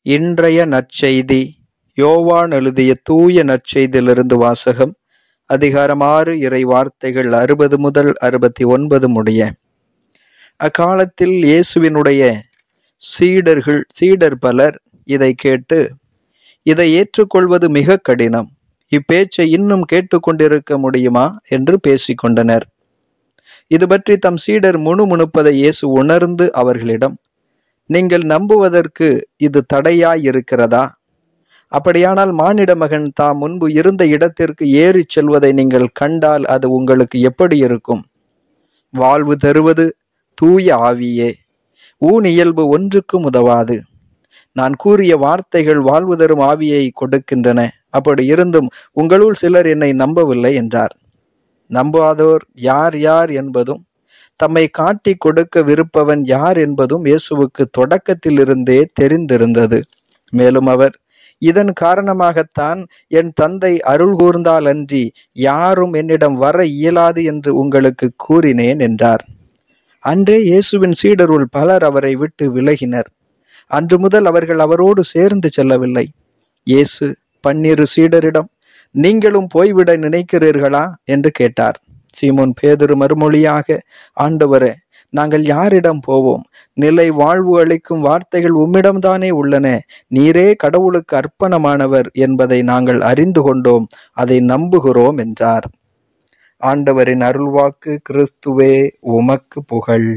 இன்றைய நற்செய்தி யோவான் எழுதிய தூய நற்செய்தியிலிருந்து வாசகம் அதிகாரம் ஆறு இறை வார்த்தைகள் அறுபது முதல் அறுபத்தி ஒன்பது முடிய அக்காலத்தில் இயேசுவினுடைய சீடர்கள் சீடர் பலர் இதை கேட்டு இதை ஏற்றுக்கொள்வது மிக கடினம் இப்பேச்சை இன்னும் கேட்டுக்கொண்டிருக்க முடியுமா என்று பேசிக்கொண்டனர் இது பற்றி தம் சீடர் முணுமுணுப்பதை இயேசு உணர்ந்து அவர்களிடம் நீங்கள் நம்புவதற்கு இது தடையாய் இருக்கிறதா அப்படியானால் மானிட மகன் தாம் முன்பு இருந்த இடத்திற்கு ஏறிச் செல்வதை நீங்கள் கண்டால் அது உங்களுக்கு எப்படி இருக்கும் வாழ்வு தருவது தூய ஆவியே ஊன் இயல்பு ஒன்றுக்கும் உதவாது நான் கூறிய வார்த்தைகள் வாழ்வு தரும் ஆவியை கொடுக்கின்றன அப்படி இருந்தும் உங்களுள் சிலர் என்னை நம்பவில்லை என்றார் நம்பாதோர் யார் யார் என்பதும் தம்மை காட்டி கொடுக்க விருப்பவன் யார் என்பதும் இயேசுவுக்கு தொடக்கத்திலிருந்தே தெரிந்திருந்தது மேலும் அவர் இதன் காரணமாகத்தான் என் தந்தை அருள் கூர்ந்தால் அன்றி யாரும் என்னிடம் வர இயலாது என்று உங்களுக்கு கூறினேன் என்றார் அன்றே இயேசுவின் சீடருள் பலர் அவரை விட்டு விலகினர் அன்று முதல் அவர்கள் அவரோடு சேர்ந்து செல்லவில்லை இயேசு பன்னிரு சீடரிடம் நீங்களும் போய்விட நினைக்கிறீர்களா என்று கேட்டார் சீமோன் பேதுரு மறுமொழியாக ஆண்டவரே நாங்கள் யாரிடம் போவோம் நிலை வாழ்வு அளிக்கும் வார்த்தைகள் உம்மிடம்தானே உள்ளன நீரே கடவுளுக்கு அர்ப்பணமானவர் என்பதை நாங்கள் அறிந்து கொண்டோம் அதை நம்புகிறோம் என்றார் ஆண்டவரின் அருள்வாக்கு கிறிஸ்துவே உமக்கு புகழ்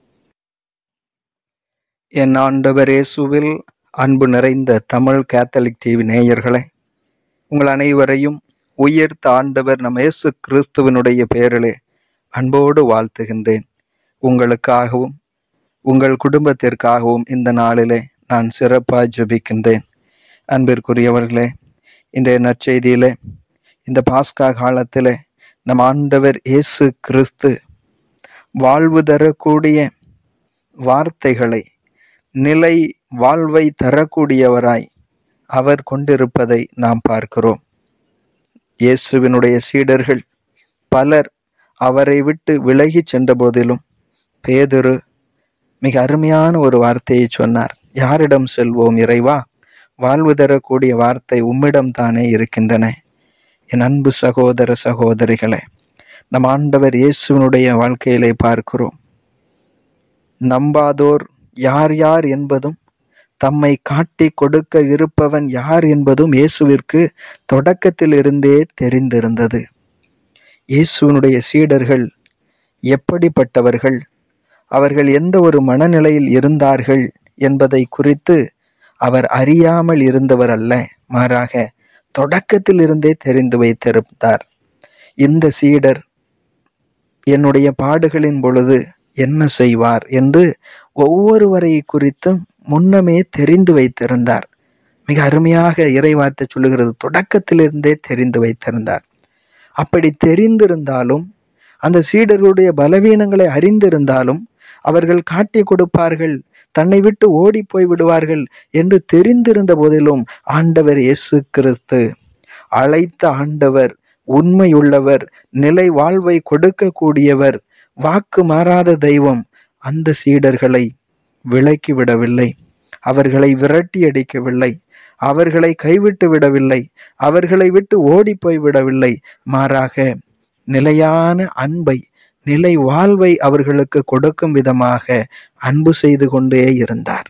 என் ஆண்டவர் இயேசுவில் அன்பு நிறைந்த தமிழ் கேத்தலிக் டிவி நேயர்களே உங்கள் அனைவரையும் உயிர்த்த ஆண்டவர் நம் இயேசு கிறிஸ்துவனுடைய பெயரிலே அன்போடு வாழ்த்துகின்றேன் உங்களுக்காகவும் உங்கள் குடும்பத்திற்காகவும் இந்த நாளிலே நான் சிறப்பாக ஜெபிக்கின்றேன் அன்பிற்குரியவர்களே இன்றைய நற்செய்தியிலே இந்த பாஸ்கா காலத்திலே நம் ஆண்டவர் இயேசு கிறிஸ்து வாழ்வு தரக்கூடிய வார்த்தைகளை நிலை வாழ்வை தரக்கூடியவராய் அவர் கொண்டிருப்பதை நாம் பார்க்கிறோம் இயேசுவினுடைய சீடர்கள் பலர் அவரை விட்டு விலகி சென்ற போதிலும் பேதுரு மிக அருமையான ஒரு வார்த்தையை சொன்னார் யாரிடம் செல்வோம் இறைவா வாழ்வு தரக்கூடிய வார்த்தை உம்மிடம் தானே இருக்கின்றன என் அன்பு சகோதர சகோதரிகளே நம் ஆண்டவர் இயேசுவினுடைய வாழ்க்கையிலே பார்க்கிறோம் நம்பாதோர் யார் யார் என்பதும் தம்மை காட்டி கொடுக்க இருப்பவன் யார் என்பதும் இயேசுவிற்கு தொடக்கத்தில் இருந்தே தெரிந்திருந்தது இயேசுவினுடைய சீடர்கள் எப்படிப்பட்டவர்கள் அவர்கள் எந்த ஒரு மனநிலையில் இருந்தார்கள் என்பதை குறித்து அவர் அறியாமல் இருந்தவர் அல்ல மாறாக தொடக்கத்தில் இருந்தே தெரிந்து வைத்திருந்தார் இந்த சீடர் என்னுடைய பாடுகளின் பொழுது என்ன செய்வார் என்று ஒவ்வொருவரை குறித்தும் முன்னமே தெரிந்து வைத்திருந்தார் மிக அருமையாக இறைவார்த்தை சொல்லுகிறது தொடக்கத்திலிருந்தே தெரிந்து வைத்திருந்தார் அப்படி தெரிந்திருந்தாலும் அந்த சீடர்களுடைய பலவீனங்களை அறிந்திருந்தாலும் அவர்கள் காட்டி கொடுப்பார்கள் தன்னை விட்டு ஓடி போய் விடுவார்கள் என்று தெரிந்திருந்த போதிலும் ஆண்டவர் இயேசு கிறிஸ்து அழைத்த ஆண்டவர் உண்மையுள்ளவர் நிலை வாழ்வை கொடுக்கக்கூடியவர் வாக்கு மாறாத தெய்வம் அந்த சீடர்களை விலக்கி விடவில்லை அவர்களை விரட்டி அடிக்கவில்லை அவர்களை கைவிட்டு விடவில்லை அவர்களை விட்டு ஓடி போய் விடவில்லை மாறாக நிலையான அன்பை நிலை வாழ்வை அவர்களுக்கு கொடுக்கும் விதமாக அன்பு செய்து கொண்டே இருந்தார்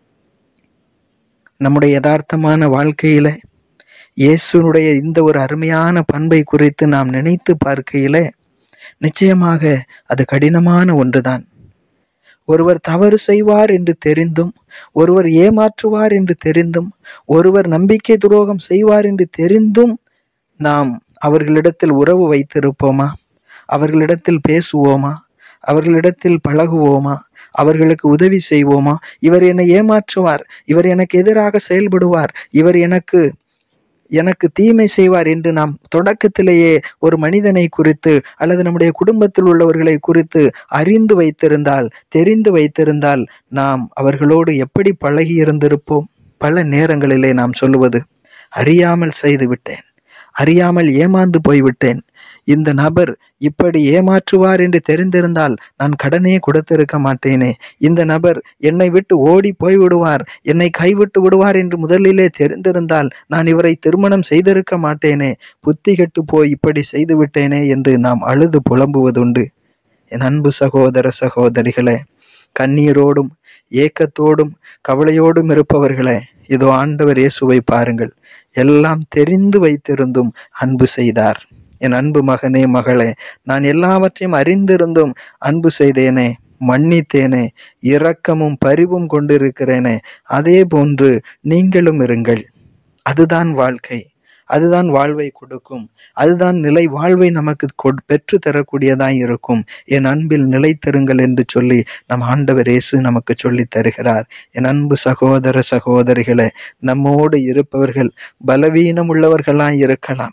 நம்முடைய யதார்த்தமான வாழ்க்கையில இயேசுனுடைய இந்த ஒரு அருமையான பண்பை குறித்து நாம் நினைத்து பார்க்கையில நிச்சயமாக அது கடினமான ஒன்றுதான் ஒருவர் தவறு செய்வார் என்று தெரிந்தும் ஒருவர் ஏமாற்றுவார் என்று தெரிந்தும் ஒருவர் நம்பிக்கை துரோகம் செய்வார் என்று தெரிந்தும் நாம் அவர்களிடத்தில் உறவு வைத்திருப்போமா அவர்களிடத்தில் பேசுவோமா அவர்களிடத்தில் பழகுவோமா அவர்களுக்கு உதவி செய்வோமா இவர் என்னை ஏமாற்றுவார் இவர் எனக்கு எதிராக செயல்படுவார் இவர் எனக்கு எனக்கு தீமை செய்வார் என்று நாம் தொடக்கத்திலேயே ஒரு மனிதனை குறித்து அல்லது நம்முடைய குடும்பத்தில் உள்ளவர்களை குறித்து அறிந்து வைத்திருந்தால் தெரிந்து வைத்திருந்தால் நாம் அவர்களோடு எப்படி பழகி இருந்திருப்போம் பல நேரங்களிலே நாம் சொல்லுவது அறியாமல் செய்து விட்டேன் அறியாமல் ஏமாந்து போய்விட்டேன் இந்த நபர் இப்படி ஏமாற்றுவார் என்று தெரிந்திருந்தால் நான் கடனே கொடுத்திருக்க மாட்டேனே இந்த நபர் என்னை விட்டு ஓடி போய்விடுவார் என்னை கைவிட்டு விடுவார் என்று முதலிலே தெரிந்திருந்தால் நான் இவரை திருமணம் செய்திருக்க மாட்டேனே புத்தி கெட்டு போய் இப்படி செய்து விட்டேனே என்று நாம் அழுது புலம்புவதுண்டு என் அன்பு சகோதர சகோதரிகளே கண்ணீரோடும் ஏக்கத்தோடும் கவலையோடும் இருப்பவர்களே இதோ ஆண்டவர் இயேசுவை பாருங்கள் எல்லாம் தெரிந்து வைத்திருந்தும் அன்பு செய்தார் என் அன்பு மகனே மகளே நான் எல்லாவற்றையும் அறிந்திருந்தும் அன்பு செய்தேனே மன்னித்தேனே இரக்கமும் பரிவும் கொண்டிருக்கிறேனே அதே போன்று நீங்களும் இருங்கள் அதுதான் வாழ்க்கை அதுதான் வாழ்வை கொடுக்கும் அதுதான் நிலை வாழ்வை நமக்கு கொ- பெற்று தரக்கூடியதாய் இருக்கும் என் அன்பில் நிலைத்திருங்கள் என்று சொல்லி நம் ஆண்டவர் இயேசு நமக்கு சொல்லி தருகிறார் என் அன்பு சகோதர சகோதரிகளே நம்மோடு இருப்பவர்கள் பலவீனம் உள்ளவர்களாய் இருக்கலாம்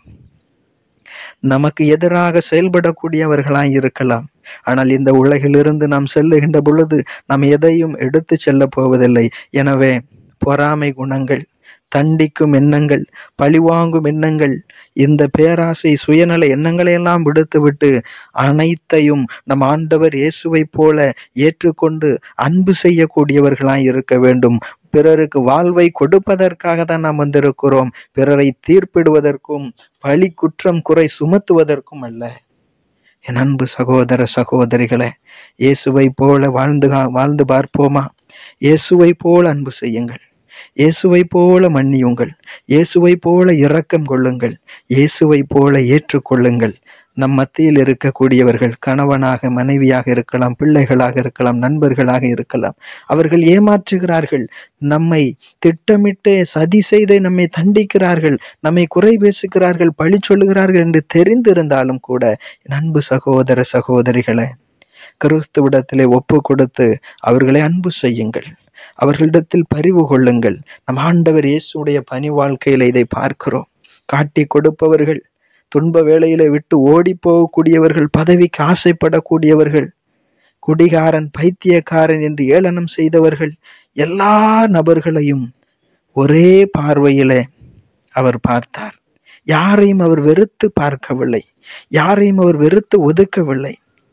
நமக்கு எதிராக செயல்படக்கூடியவர்களாய் இருக்கலாம் ஆனால் இந்த உலகிலிருந்து நாம் செல்லுகின்ற பொழுது நாம் எதையும் எடுத்து செல்ல போவதில்லை எனவே பொறாமை குணங்கள் தண்டிக்கும் எண்ணங்கள் பழிவாங்கும் எண்ணங்கள் இந்த பேராசை சுயநல எண்ணங்களை எல்லாம் விடுத்துவிட்டு அனைத்தையும் நம் ஆண்டவர் இயேசுவைப் போல ஏற்றுக்கொண்டு அன்பு செய்யக்கூடியவர்களாய் இருக்க வேண்டும் பிறருக்கு வாழ்வை கொடுப்பதற்காக தான் நாம் வந்திருக்கிறோம் பிறரை தீர்ப்பிடுவதற்கும் பழி குற்றம் குறை சுமத்துவதற்கும் அல்ல என் அன்பு சகோதர சகோதரிகளே இயேசுவை போல வாழ்ந்து கா- வாழ்ந்து பார்ப்போமா இயேசுவை போல அன்பு செய்யுங்கள் இயேசுவை போல மன்னியுங்கள் இயேசுவை போல இரக்கம் கொள்ளுங்கள் இயேசுவை போல ஏற்றுக்கொள்ளுங்கள் நம் மத்தியில் இருக்கக்கூடியவர்கள் கணவனாக மனைவியாக இருக்கலாம் பிள்ளைகளாக இருக்கலாம் நண்பர்களாக இருக்கலாம் அவர்கள் ஏமாற்றுகிறார்கள் நம்மை திட்டமிட்டு சதி செய்து நம்மை தண்டிக்கிறார்கள் நம்மை குறை பேசுகிறார்கள் பழி சொல்லுகிறார்கள் என்று தெரிந்திருந்தாலும் கூட என் அன்பு சகோதர சகோதரிகளே கிறிஸ்துவிடத்திலே ஒப்பு கொடுத்து அவர்களை அன்பு செய்யுங்கள் அவர்களிடத்தில் பரிவு கொள்ளுங்கள் நம் ஆண்டவர் இயேசுடைய பணி வாழ்க்கையில இதை பார்க்கிறோம் காட்டி கொடுப்பவர்கள் துன்ப வேளையில விட்டு ஓடி போகக்கூடியவர்கள் பதவிக்கு ஆசைப்படக்கூடியவர்கள் குடிகாரன் பைத்தியக்காரன் என்று ஏளனம் செய்தவர்கள் எல்லா நபர்களையும் ஒரே பார்வையிலே அவர் பார்த்தார் யாரையும் அவர் வெறுத்து பார்க்கவில்லை யாரையும் அவர் வெறுத்து ஒதுக்கவில்லை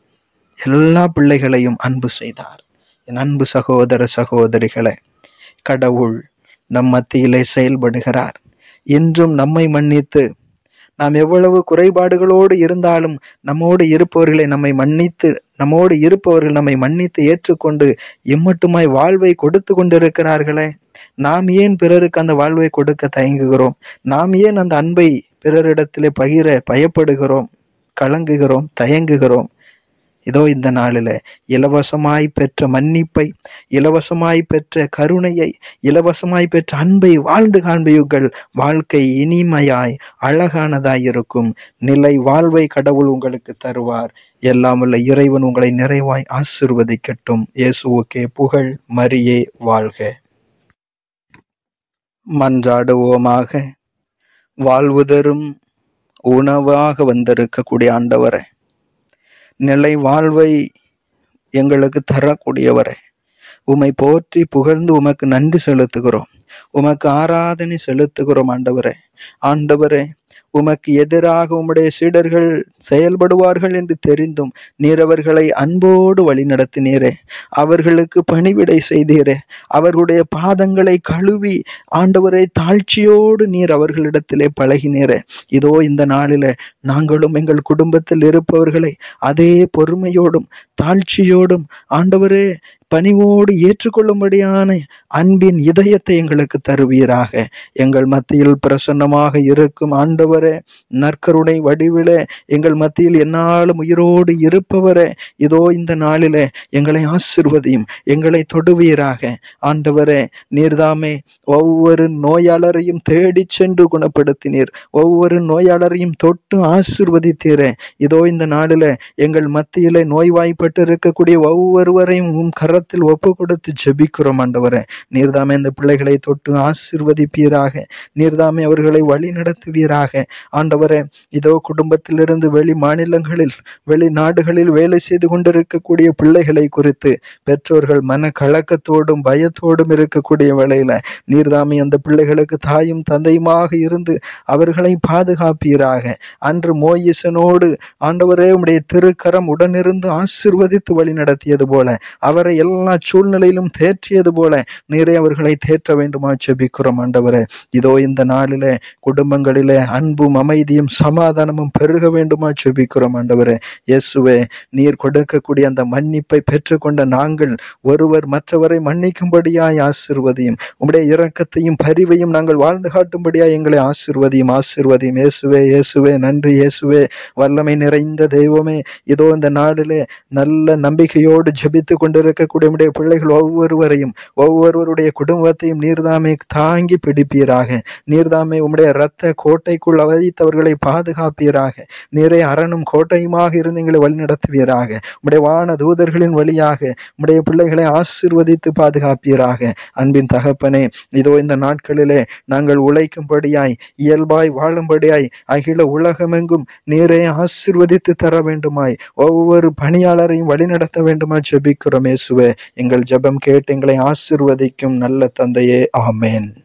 எல்லா பிள்ளைகளையும் அன்பு செய்தார் என் அன்பு சகோதர சகோதரிகளே கடவுள் நம் மத்தியிலே செயல்படுகிறார் இன்றும் நம்மை மன்னித்து நாம் எவ்வளவு குறைபாடுகளோடு இருந்தாலும் நம்மோடு இருப்பவர்களை நம்மை மன்னித்து நம்மோடு இருப்பவர்கள் நம்மை மன்னித்து ஏற்றுக்கொண்டு இம்மட்டுமாய் வாழ்வை கொடுத்து கொண்டிருக்கிறார்களே நாம் ஏன் பிறருக்கு அந்த வாழ்வை கொடுக்க தயங்குகிறோம் நாம் ஏன் அந்த அன்பை பிறரிடத்திலே பகிர பயப்படுகிறோம் கலங்குகிறோம் தயங்குகிறோம் இதோ இந்த நாளில இலவசமாய் பெற்ற மன்னிப்பை இலவசமாய் பெற்ற கருணையை இலவசமாய் பெற்ற அன்பை வாழ்ந்து காண்பியுங்கள் வாழ்க்கை இனிமையாய் அழகானதாய் இருக்கும் நிலை வாழ்வை கடவுள் உங்களுக்கு தருவார் எல்லாம் வல்ல இறைவன் உங்களை நிறைவாய் ஆசிர்வதிக்கட்டும் இயேசுவுக்கே புகழ் மரியே வாழ்க மன்றாடுவோமாக வாழ்வு தரும் உணவாக வந்திருக்கக்கூடிய ஆண்டவரே நிலை வாழ்வை எங்களுக்கு தரக்கூடியவரே உமை போற்றி புகழ்ந்து உமக்கு நன்றி செலுத்துகிறோம் உமக்கு ஆராதனை செலுத்துகிறோம் ஆண்டவரே ஆண்டவரே உமக்கு எதிராக உம்முடைய சீடர்கள் செயல்படுவார்கள் என்று தெரிந்தும் நீர் அவர்களை அன்போடு வழிநடத்தினீரே அவர்களுக்கு பணிவிடை செய்தீரே அவர்களுடைய பாதங்களை கழுவி ஆண்டவரை தாழ்ச்சியோடு நீர் அவர்களிடத்திலே பழகினீரே இதோ இந்த நாளில நாங்களும் எங்கள் குடும்பத்தில் இருப்பவர்களை அதே பொறுமையோடும் தாழ்ச்சியோடும் ஆண்டவரே பணிவோடு ஏற்றுக்கொள்ளும்படியான அன்பின் இதயத்தை எங்களுக்கு தருவீராக எங்கள் மத்தியில் பிரசன்னமாக இருக்கும் ஆண்டவரே நற்கருணை வடிவிலே எங்கள் மத்தியில் என்னாலும் உயிரோடு இருப்பவரே இதோ இந்த நாளிலே எங்களை ஆசிர்வதியும் எங்களை தொடுவீராக ஆண்டவரே நீர்தாமே ஒவ்வொரு நோயாளரையும் தேடிச் சென்று குணப்படுத்தினீர் ஒவ்வொரு நோயாளரையும் தொட்டு ஆசிர்வதித்தீரே இதோ இந்த நாளிலே எங்கள் மத்தியிலே நோய்வாய்ப்பட்டு இருக்கக்கூடிய ஒவ்வொருவரையும் உம் கரத்தில் கரத்தில் ஒப்பு கொடுத்து ஜெபிக்கிறோம் ஆண்டவரே நீர்தாமே இந்த பிள்ளைகளை தொட்டு ஆசிர்வதிப்பீராக நீர்தாமே அவர்களை வழி நடத்துவீராக ஆண்டவரே இதோ குடும்பத்திலிருந்து வெளி மாநிலங்களில் வெளிநாடுகளில் வேலை செய்து கொண்டிருக்கக்கூடிய பிள்ளைகளை குறித்து பெற்றோர்கள் மன கலக்கத்தோடும் பயத்தோடும் இருக்கக்கூடிய வேளையில நீர்தாமே அந்த பிள்ளைகளுக்கு தாயும் தந்தையுமாக இருந்து அவர்களை பாதுகாப்பீராக அன்று மோயிசனோடு ஆண்டவரே உம்முடைய திருக்கரம் உடனிருந்து ஆசிர்வதித்து வழி நடத்தியது போல அவரை எல்லா சூழ்நிலையிலும் தேற்றியது போல நீரே அவர்களை தேற்ற வேண்டுமா செபிக்கிறோம் ஆண்டவரே இதோ இந்த நாளிலே குடும்பங்களிலே அன்பும் அமைதியும் சமாதானமும் பெருக வேண்டுமா செபிக்கிறோம் ஆண்டவரே இயேசுவே நீர் கொடுக்கக்கூடிய அந்த மன்னிப்பை பெற்றுக்கொண்ட நாங்கள் ஒருவர் மற்றவரை மன்னிக்கும்படியாய் ஆசிர்வதியும் உம்முடைய இரக்கத்தையும் பரிவையும் நாங்கள் வாழ்ந்து காட்டும்படியாய் எங்களை ஆசிர்வதியும் ஆசிர்வதியும் இயேசுவே இயேசுவே நன்றி இயேசுவே வல்லமை நிறைந்த தெய்வமே இதோ இந்த நாளிலே நல்ல நம்பிக்கையோடு ஜெபித்து கொண்டிருக்கக்கூடிய உம்முடைய பிள்ளைகள் ஒவ்வொருவரையும் ஒவ்வொருவருடைய குடும்பத்தையும் நீர்தாமே தாங்கி பிடிப்பீராக நீர்தாமே உம்முடைய இரத்த கோட்டைக்குள் வைத்தவர்களை பாதுகாப்பீராக நீரே அரணும் கோட்டையுமாக இருந்து எங்களை வழிநடத்துவீராக உம்முடைய வான தூதர்களின் வழியாக உம்முடைய பிள்ளைகளை ஆசிர்வதித்து பாதுகாப்பீராக அன்பின் தகப்பனே இதோ இந்த நாட்களிலே நாங்கள் உழைக்கும்படியாய் இயல்பாய் வாழும்படியாய் அகில உலகமெங்கும் நீரே ஆசிர்வதித்து தர வேண்டுமாய் ஒவ்வொரு பணியாளரையும் வழிநடத்த வேண்டுமாய் ஜெபிக்கிறோம் இயேசுவே எங்கள் ஜெபம் கேட்டு எங்களை ஆசிர்வதிக்கும் நல்ல தந்தையே ஆமேன்